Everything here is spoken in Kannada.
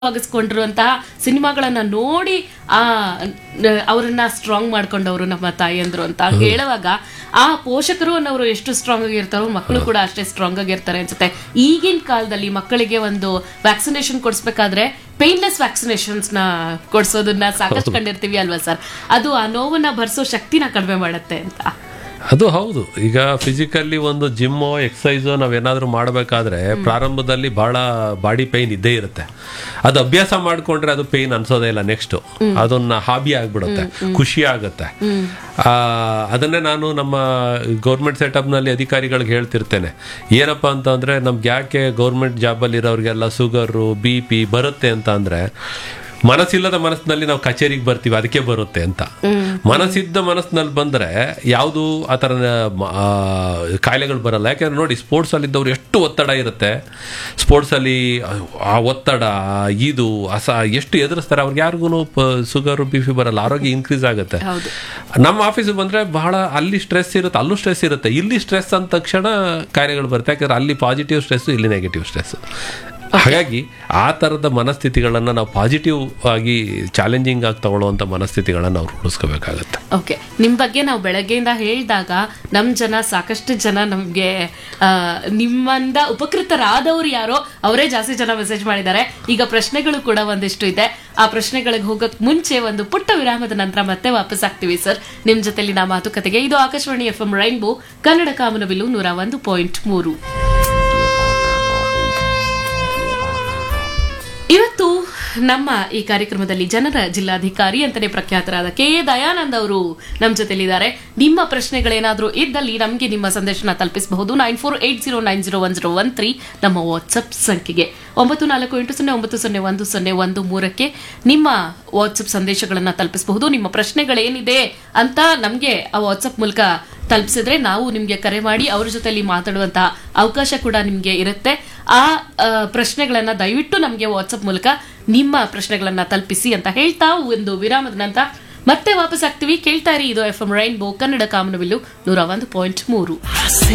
ಆಗಿಸ್ಕೊಂಡಿರುವಂತಹ ಸಿನಿಮಾಗಳನ್ನ ನೋಡಿ ಆ ನ- ಅವರನ್ನ ಸ್ಟ್ರಾಂಗ್ ಮಾಡ್ಕೊಂಡವರು ನಮ್ಮ ತಾಯಿಯಂದ್ರು ಅಂತ ಹೇಳುವಾಗ ಆ ಪೋಷಕರು ಅನ್ನೋರು ಎಷ್ಟು ಸ್ಟ್ರಾಂಗ್ ಆಗಿರ್ತಾರೋ ಮಕ್ಕಳು ಕೂಡ ಅಷ್ಟೇ ಸ್ಟ್ರಾಂಗ್ ಆಗಿರ್ತಾರೆ ಅನ್ಸುತ್ತೆ ಈಗಿನ ಕಾಲದಲ್ಲಿ ಮಕ್ಕಳಿಗೆ ಒಂದು ವ್ಯಾಕ್ಸಿನೇಷನ್ ಕೊಡಿಸ್ಬೇಕಾದ್ರೆ ಪೇನ್ಲೆಸ್ ವ್ಯಾಕ್ಸಿನೇಷನ್ಸ್ ನ ಕೊಡ್ಸೋದನ್ನ ಸಾಕಷ್ಟು ಕಂಡಿರ್ತೀವಿ ಅಲ್ವಾ ಸರ್ ಅದು ಆ ನೋವನ್ನ ಭರಿಸೋ ಶಕ್ತಿನ ಕಡಿಮೆ ಮಾಡುತ್ತೆ ಅಂತ ಅದು ಹೌದು ಈಗ ಫಿಸಿಕಲಿ ಒಂದು ಜಿಮ್ಮು ಎಕ್ಸಸೈಸು ನಾವೇನಾದ್ರೂ ಮಾಡಬೇಕಾದ್ರೆ ಪ್ರಾರಂಭದಲ್ಲಿ ಬಹಳ ಬಾಡಿ ಪೈನ್ ಇದ್ದೇ ಇರುತ್ತೆ ಅದು ಅಭ್ಯಾಸ ಮಾಡ್ಕೊಂಡ್ರೆ ಅದು ಪೈನ್ ಅನ್ಸೋದೇ ಇಲ್ಲ ನೆಕ್ಸ್ಟ್ ಅದನ್ನ ಹಾಬಿ ಆಗ್ಬಿಡುತ್ತೆ ಖುಷಿ ಆಗುತ್ತೆ ಆ, ಅದನ್ನೇ ನಾನು ನಮ್ಮ ಗೌರ್ಮೆಂಟ್ ಸೆಟಪ್ನಲ್ಲಿ ಅಧಿಕಾರಿಗಳಿಗೆ ಹೇಳ್ತಿರ್ತೇನೆ ಏನಪ್ಪ ಅಂತಂದ್ರೆ ನಮ್ಗೆ ಯಾಕೆ ಗೌರ್ಮೆಂಟ್ ಜಾಬಲ್ಲಿ ಇರೋರಿಗೆಲ್ಲ ಶುಗರು ಬಿ ಪಿ ಬರುತ್ತೆ ಅಂತ ಅಂದ್ರೆ ಮನಸ್ಸಿಲ್ಲದ ಮನಸ್ಸಿನಲ್ಲಿ ನಾವು ಕಚೇರಿಗೆ ಬರ್ತೀವಿ ಅದಕ್ಕೆ ಬರುತ್ತೆ ಅಂತ ಮನಸ್ಸಿದ್ದ ಮನಸ್ಸಿನಲ್ಲಿ ಬಂದ್ರೆ ಯಾವುದು ಆ ಥರ ಮ- ಆ, ಕಾಯಿಲೆಗಳು ಬರಲ್ಲ ಯಾಕಂದ್ರೆ ನೋಡಿ ಸ್ಪೋರ್ಟ್ಸ್ ಅಲ್ಲಿ ಇದ್ದವ್ರು ಎಷ್ಟು ಒತ್ತಡ ಇರುತ್ತೆ ಸ್ಪೋರ್ಟ್ಸ್ ಅಲ್ಲಿ ಆ ಒತ್ತಡ ಇದು ಅಸ ಎಷ್ಟು ಎದುರಿಸ್ತಾರೆ ಅವ್ರಿಗೆ ಯಾರಿಗೂ ಶುಗರ್ ಬಿ ಪಿ ಬರಲ್ಲ ಆರೋಗ್ಯ ಇನ್ಕ್ರೀಸ್ ಆಗುತ್ತೆ ಹೌದು. ನಮ್ಮ ಆಫೀಸಿಗೆ ಬಂದ್ರೆ ಬಹಳ ಅಲ್ಲಿ ಸ್ಟ್ರೆಸ್ ಇರುತ್ತೆ ಅಲ್ಲೂ ಸ್ಟ್ರೆಸ್ ಇರುತ್ತೆ ಇಲ್ಲಿ ಸ್ಟ್ರೆಸ್ ಅಂದ ತಕ್ಷಣ ಕಾಯಿಲೆಗಳು ಬರುತ್ತೆ ಯಾಕಂದ್ರೆ ಅಲ್ಲಿ ಪಾಸಿಟಿವ್ ಸ್ಟ್ರೆಸ್ ಇಲ್ಲಿ ನೆಗೆಟಿವ್ ಸ್ಟ್ರೆಸ್ ಹಾಗಾಗಿ ಆ ಥರದ ಮನಸ್ಥಿತಿಗಳನ್ನು ನಾವು ಪಾಸಿಟಿವ್ ಆಗಿ ಚಾಲೆಂಜಿಂಗ್ ಆಗಿ ತಗೊಳ್ಳುವಂಥ ಮನಸ್ಥಿತಿಗಳನ್ನು ನಾವು ರೂಢಿಸ್ಕೋಬೇಕಾಗತ್ತೆ ಓಕೆ ನಿಮ್ ಬಗ್ಗೆ ನಾವು ಬೆಳಗ್ಗೆಯಿಂದ ಹೇಳಿದಾಗ ನಮ್ ಜನ ಸಾಕಷ್ಟು ಜನ ನಮ್ಗೆ ಆ, ನಿಮ್ಮಿಂದ ಉಪಕೃತರಾದವರು ಯಾರೋ ಅವರೇ ಜಾಸ್ತಿ ಜನ ಮೆಸೇಜ್ ಮಾಡಿದ್ದಾರೆ ಈಗ ಪ್ರಶ್ನೆಗಳು ಕೂಡ ಒಂದಿಷ್ಟು ಇದೆ ಆ ಪ್ರಶ್ನೆಗಳಿಗೆ ಹೋಗಕ್ ಮುಂಚೆ ಒಂದು ಪುಟ್ಟ ವಿರಾಮದ ನಂತರ ಮತ್ತೆ ವಾಪಸ್ ಆಗ್ತೀವಿ ಸರ್ ನಿಮ್ ಜೊತೆಲಿ ನಾ ಮಾತುಕತೆಗೆ ಇದು Akashvani F M rainbow Kannada ಕಾಮನವಿಲು ನೂರ ಒಂದು ಪಾಯಿಂಟ್ ಮೂರು ಇವತ್ತು ನಮ್ಮ ಈ ಕಾರ್ಯಕ್ರಮದಲ್ಲಿ ಜನರ ಜಿಲ್ಲಾಧಿಕಾರಿ ಅಂತಾನೆ ಪ್ರಖ್ಯಾತರಾದ ಕೆ ಎ ದಯಾನಂದ್ ಅವರು ನಮ್ಮ ಜೊತೆಲಿದ್ದಾರೆ ನಿಮ್ಮ ಪ್ರಶ್ನೆಗಳೇನಾದ್ರೂ ಇದ್ದಲ್ಲಿ ನಮಗೆ ನಿಮ್ಮ ಸಂದೇಶನ ತಲುಪಿಸಬಹುದು nine four eight zero nine zero one zero one three ನಮ್ಮ ವಾಟ್ಸಪ್ ಸಂಖ್ಯೆಗೆ ಒಂಬತ್ತು ನಾಲ್ಕು ಎಂಟು ಸೊನ್ನೆ ಒಂಬತ್ತು ಸೊನ್ನೆ ಒಂದು ಸೊನ್ನೆ ಒಂದು ಮೂರಕ್ಕೆ ನಿಮ್ಮ ವಾಟ್ಸಪ್ ಸಂದೇಶಗಳನ್ನ ತಲುಪಿಸಬಹುದು ನಿಮ್ಮ ಪ್ರಶ್ನೆಗಳೇನಿದೆ ಅಂತ ನಮಗೆ ಆ ವಾಟ್ಸಪ್ ಮೂಲಕ ತಲುಪಿಸಿದ್ರೆ ನಾವು ನಿಮ್ಗೆ ಕರೆ ಮಾಡಿ ಅವ್ರ ಜೊತೆಲಿ ಮಾತಾಡುವಂತಹ ಅವಕಾಶ ಕೂಡ ನಿಮ್ಗೆ ಇರುತ್ತೆ ಆ ಆ, ಪ್ರಶ್ನೆಗಳನ್ನ ದಯವಿಟ್ಟು ನಮ್ಗೆ ವಾಟ್ಸಪ್ ಮೂಲಕ ನಿಮ್ಮ ಪ್ರಶ್ನೆಗಳನ್ನ ತಲುಪಿಸಿ ಅಂತ ಹೇಳ್ತಾ ಒಂದು ವಿರಾಮದ ನಂತರ ಮತ್ತೆ ವಾಪಸ್ ಆಗ್ತೀವಿ ಕೇಳ್ತಾ ಇರಿ ಇದು ಎಫ್ ಎಂ ರೈನ್ಬೋ ಕನ್ನಡ ಕಾಮನವಿಲ್ಲು ನೂರ ಒಂದು ಪಾಯಿಂಟ್ ಮೂರು